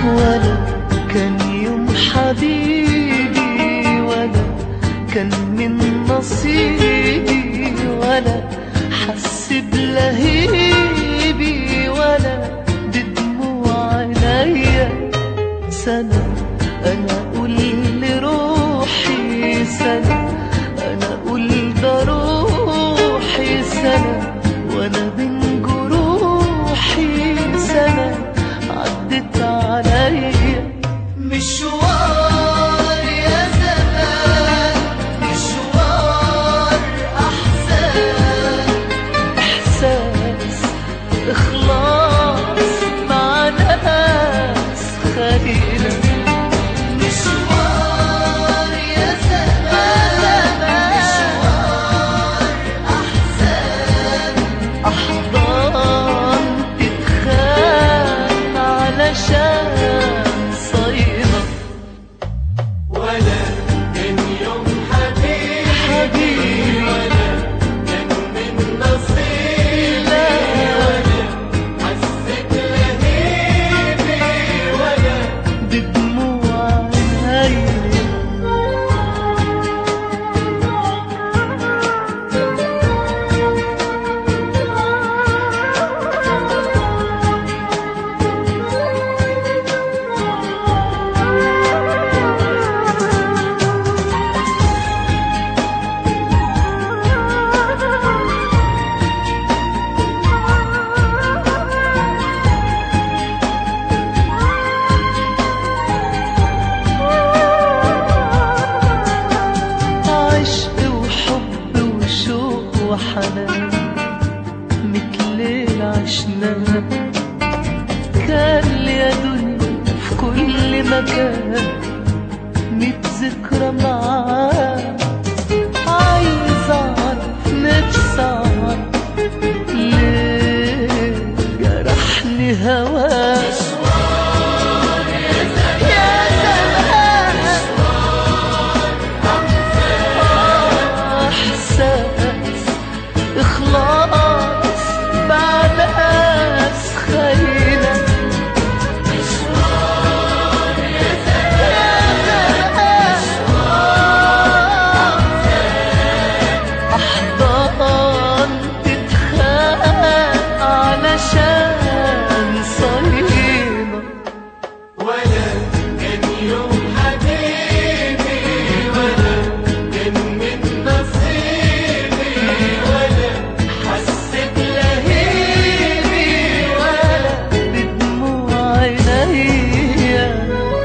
ولا كان يوم حبيبي ولا كان من نصيبي ولا حس بلهيبي ولا بدموع عينيا سنة أنا أقول لروحي سنة أنا أقول ده روحي سنة وأنا بين جروحي سنة عدت عليا مشوار يا زمان مشوار أحزان إحساس إخلاص مع ناس خلينا مشوار يا زمان مشوار أحزان أحضان تتخان علشان صينا ولا كان يوم حبيبي حبيبي ولا كان من نصيبي لا ولا حسيت لهيبي ولا بدموع عيني عشق وحب وشوق وحنان متلين عشناه كان لي يا دنيا في كل مكان ميت ذكرى معاه عايز اعرف نفسي اعرف ليه جرحني هواه يا زمان احساس اخلاص مع ناس خاينه احضان تتخان علشان صينه ولا كان يوم حبيبي ولا كان من نصيبي ولا حسيت لهيبي ولا بدموع عينيا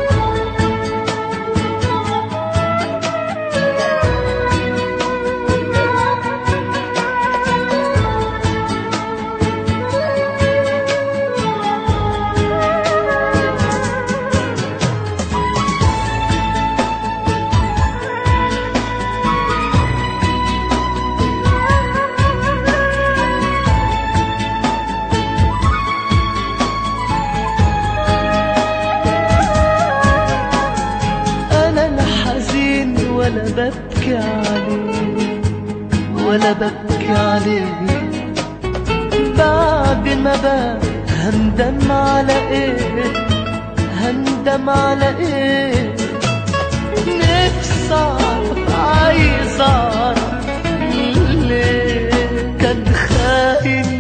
انا لا حزين ولا ببكي عليه ولا ببكي عليه بعد ما بقى هندم على ايه هندم على ايه نفسي اعرف عايز اعرف ليه كان خاين